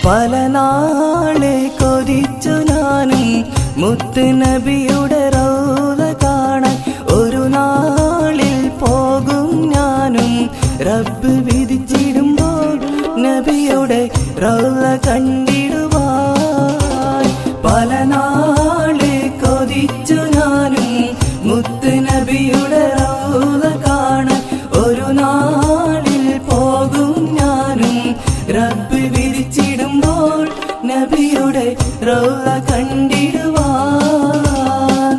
പല നാളെ കൊതിച്ചു ഞാനും മുത്ത് നബിയുടെ റൗല കാണാൻ ഒരു നാളിൽ പോകും ഞാനും റബ്ബ് വിധിച്ചിടുമ്പോൾ നബിയുടെ റൗല കണ്ടിടുവാൻ പല നാളെ കൊതിച്ചു ഞാനും മുത്ത് നബിയുടെ റൗല കാണാൻ ഒരു നാളിൽ പോകും ഞാനും റബ്ബ് വിരിച്ചിടുമ്പോൾ നബിയുടെ റൗല കണ്ടിടുവാൻ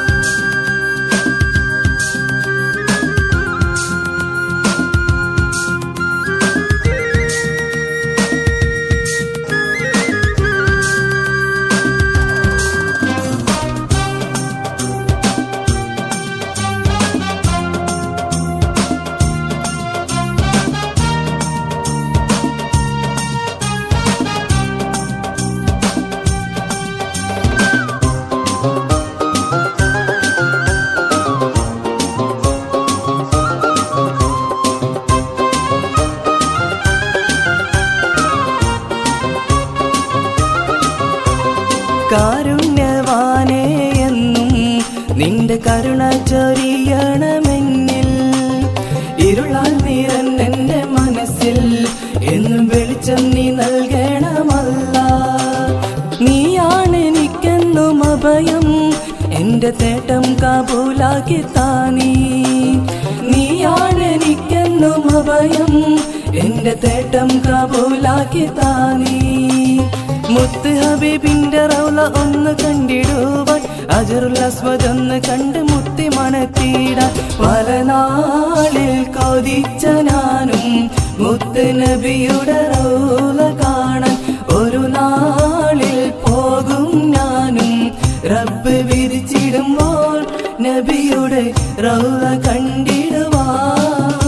കാരുണ്യവാനേ എന്നും നിന്റെ കരുണ ചൊരിയണമെന്നിൽ ഇരുളാൽ നിറന്നെന്റെ മനസ്സിൽ എന്നും വെളിച്ചം നീ നൽകണമല്ല നീയാണ് എനിക്കെന്നും അഭയം എന്റെ തേട്ടം കാബൂലാക്കി താനീ നീയാണ് എനിക്കെന്നും അഭയം എന്റെ തേട്ടം കാബൂലാക്കി താനീ മുത്ത് ഹബീബിന്റെ റൗല ഒന്ന് കണ്ടിടുവാൻ അജറുൽ അസ്വദ് ഒന്ന് കണ്ട് മുത്തി മണത്തിടാൻ പല നാളിൽ കൊതിച്ച ഞാനും മുത്ത് നബിയുടെ റൗല കാണാൻ ഒരു നാളിൽ പോകും ഞാനും റബ്ബ് വിരിച്ചിടുമ്പോൾ നബിയുടെ റൗല കണ്ടിടുവാൻ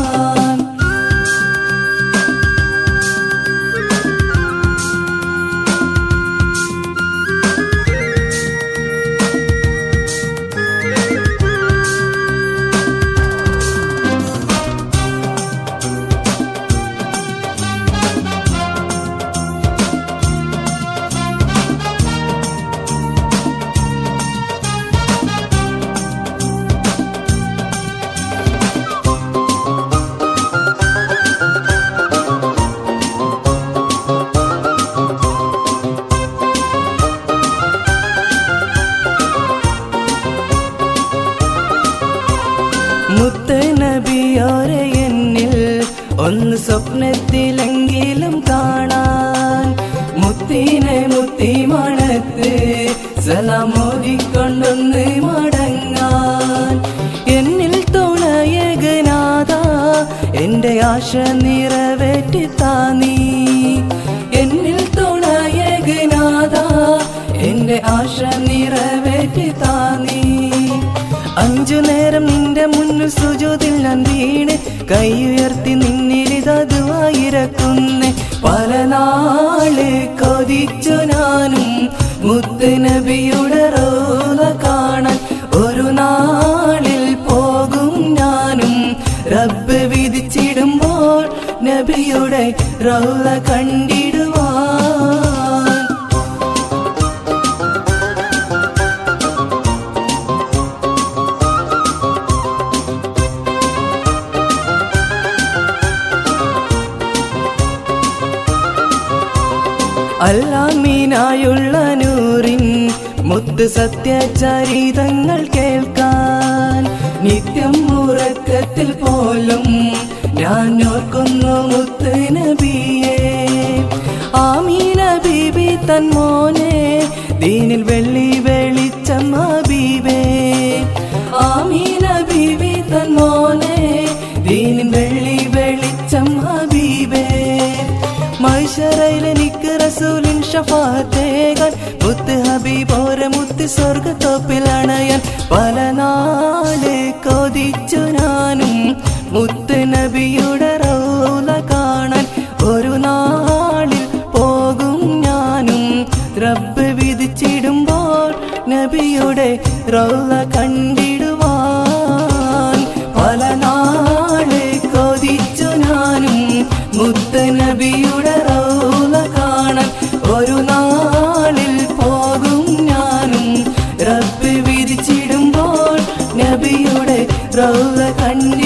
മുത്ത് നബിയോരെ എന്നിൽ ഒന്ന് സ്വപ്നത്തിലെങ്കിലും കാണാൻ മുത്തിനെ മുത്തി മണത്ത് സലാമോദിക്കൊണ്ടൊന്ന് മടങ്ങാൻ എന്നിൽ തുണയകനാഥ എന്റെ ആശ നിറവേറ്റി താനീ എന്നിൽ തുണയകനാഥ എന്റെ ആശ നിറവേറ്റി താനീ അഞ്ചു നേരം നിന്റെ മുന്നിൽ സുജോതിൽ ഞാൻ വീണ് കൈയുയർത്തി നിന്നിലിതതുവായിരക്കുന്നേ പല നാള് കൊതിച്ചു ഞാനും മുത്ത് നബിയുടെ റോല കാണാൻ ഒരു നാളിൽ പോകും ഞാനും റബ്ബ് വിധിച്ചിടുമ്പോൾ നബിയുടെ റൗല കണ്ടിടുവാൻ അല്ലാമീനായുള്ള നൂറിൻ മുത്ത് സത്യചരിതങ്ങൾ കേൾക്കാൻ നിത്യം ഉറക്കത്തിൽ പോലും ഞാൻ ഓർക്കുന്നു മുത്ത് നബിയെ ആമീന ബീബി തൻ മോനെ ദീനിൽ വെള്ളി വെളിച്ചം ഹബീബേ ആമീന ബീബി തൻ മോനെ ദീനിൽ വെള്ളി വെളിച്ചം ഹബീബേ മൈശറയിലെനിക്ക് റസൂലിൻ ഷഫാത്തേകാൻ മുത്ത് ഹബീബോരെ മുത്ത് സ്വർഗത്തോപ്പിലണയാൻ പല നാള് കൊതിച്ചു ഞാനും മുത്ത് നബിയുടെ റൗല കാണാൻ ഒരു നാളിൽ പോകും ഞാനും റബ്ബ് വിധിച്ചിടുമ്പോൾ നബിയുടെ റൗല കണ്ടിടുവാൻ പല നാള് കൊതിച്ചു ഞാനും മുത്ത് നബിയുടെ റൗല കാണാൻ ഒരു നാളിൽ പോകും ഞാനും റബ്ബ് വിധിച്ചിടുമ്പോൾ നബിയുടെ റൗള കണ്ടി